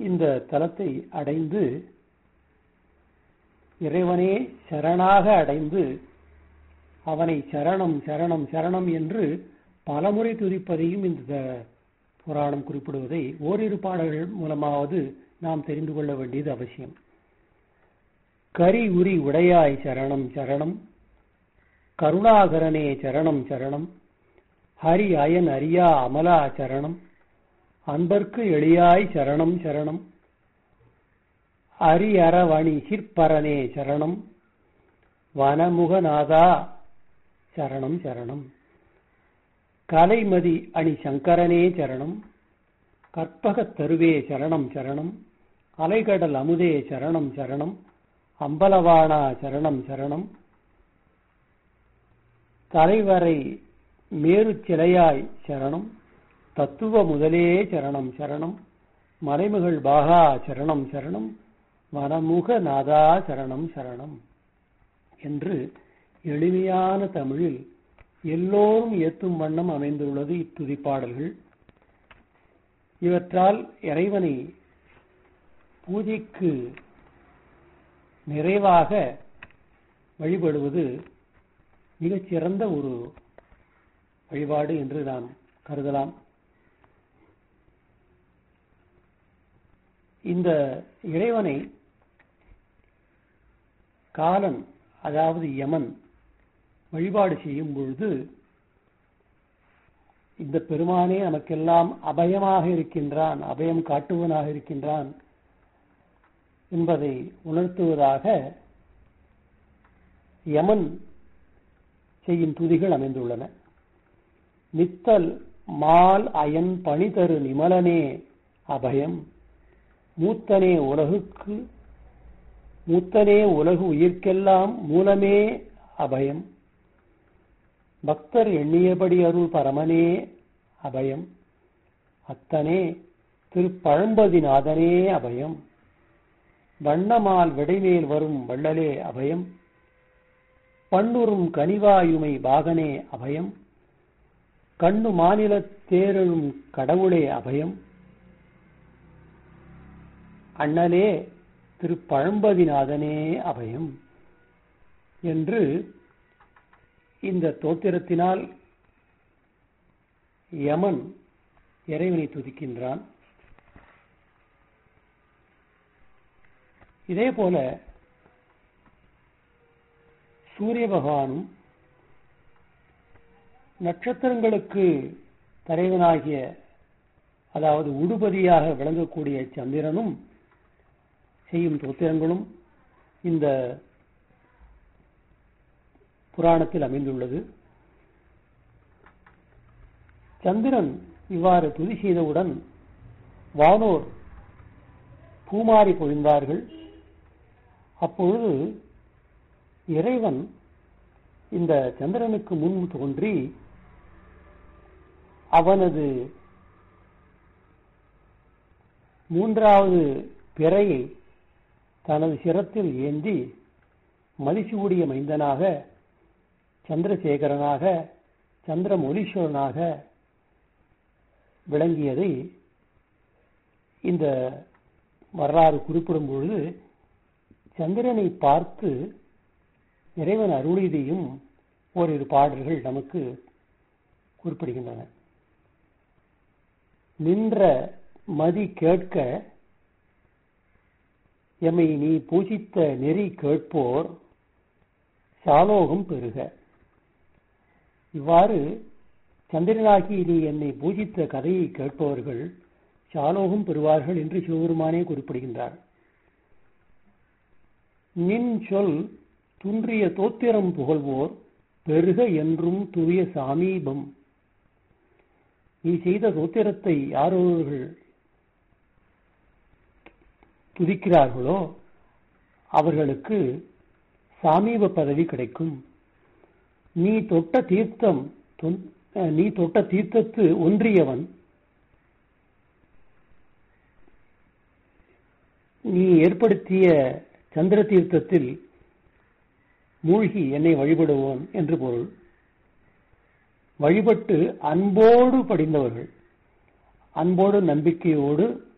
இந்த தலத்தை அடைந்து இறைவனே சரணாக அடைந்து அவனை சரணம் சரணம் சரணம் என்று பலமுறை துதிப்பதையும் இந்த புராணம் குறிப்பிடுவதை ஓரிரு பாடல்கள் மூலமாவது நாம் தெரிந்து கொள்ள வேண்டியது அவசியம் கரி உரி உடையாய் சரணம் சரணம் கருணாகரனே சரணம் சரணம் ஹரி அயன் அரியா அமலா சரணம் அன்பர்க்கு எளியாய் சரணம் சரணம் அரி அரவணி சிற்பரனே சரணம் வனமுகநாதா சரணம் சரணம் கலைமதி அணி சங்கரனே சரணம் கற்பகத் தருவே சரணம் சரணம் அலைகடல் அமுதே சரணம் சரணம் அம்பலவானா சரணம் சரணம் தலைவரை மேரு சிலையாய் சரணம் தத்துவ முதலே சரணம் சரணம் மறைமகள் பாகா சரணம் சரணம் வனமுக நாதா சரணம் சரணம் என்று எளிமையான தமிழில் எல்லோரும் ஏத்தும் வண்ணம் அமைந்துள்ளது இத்துதிப்பாடல்கள் இவற்றால் இறைவனை பூஜைக்கு நிறைவாக வழிபடுவது மிகச்சிறந்த ஒரு வழிபாடு என்று நாம் கருதலாம் இந்த இறைவனை காலன் அதாவது யமன் வழிபாடு செய்யும் பொழுது இந்த பெருமானே நமக்கெல்லாம் அபயமாக இருக்கின்றான் அபயம் காட்டுவனாக இருக்கின்றான் என்பதை உணர்த்துவதாக யமன் செய்யும் துதிகள் அமைந்துள்ளன நித்தல் மால் அயன் பணிதரு நிமலனே அபயம் மூத்தனே உலகுக்கு மூத்தனே உலகு உயிர்க்கெல்லாம் மூலமே அபயம் பக்தர் எண்ணியபடி அருள் பரமனே அபயம் அத்தனே திருப்பழம்பதிநாதனே அபயம் வண்ணமால் விடைமேல் வரும் வள்ளலே அபயம் பண்ணுறும் கனிவாயுமை பாகனே அபயம் கண்ணு மாநில தேரெழும் கடவுளே அபயம் அண்ணலே திருப்பழம்பதிநாதனே அபயம் என்று இந்த தோத்திரத்தினால் யமன் இறைவனை துதிக்கின்றான் இதே போல சூரிய பகவானும் நட்சத்திரங்களுக்கு தலைவனாகிய அதாவது உடுபதியாக விளங்கக்கூடிய சந்திரனும் செய்யும் தோத்திரங்களும் இந்த புராணத்தில் அமைந்துள்ளது சந்திரன் இவ்வாறு துதி செய்தவுடன் வானோர் பூமாரி பொழிந்தார்கள் அப்பொழுது இறைவன் இந்த சந்திரனுக்கு முன் தோன்றி அவனது மூன்றாவது பிறையை தனது சிரத்தில் ஏந்தி மதிசூடிய மைந்தனாக சந்திரசேகரனாக சந்திரமொலீஸ்வரனாக விளங்கியதை இந்த வரலாறு குறிப்பிடும் பொழுது சந்திரனை பார்த்து இறைவன் அருளியதையும் ஓரிரு பாடல்கள் நமக்கு குறிப்பிடுகின்றன நின்ற மதி கேட்க எம்மை நீ பூஜித்த நெறி கேட்போர் சாலோகம் பெறுக இவ்வாறு சந்திரனாகி நீ என்னை பூஜித்த கதையை கேட்பவர்கள் சாலோகம் பெறுவார்கள் என்று சிவபெருமானே குறிப்பிடுகின்றார் நின் சொல் துன்றிய தோத்திரம் புகழ்வோர் பெருக என்றும் தூய சாமீபம் நீ செய்த தோத்திரத்தை யாரொருவர்கள் துதிக்கிறார்களோ அவர்களுக்கு சாமீப பதவி கிடைக்கும் நீ தொட்ட தீர்த்தம் நீ தொட்ட தீர்த்தத்து ஒன்றியவன் நீ ஏற்படுத்திய சந்திர தீர்த்தத்தில் மூழ்கி என்னை வழிபடுவோன் என்று பொருள் வழிபட்டு அன்போடு படிந்தவர்கள் அன்போடு நம்பிக்கையோடு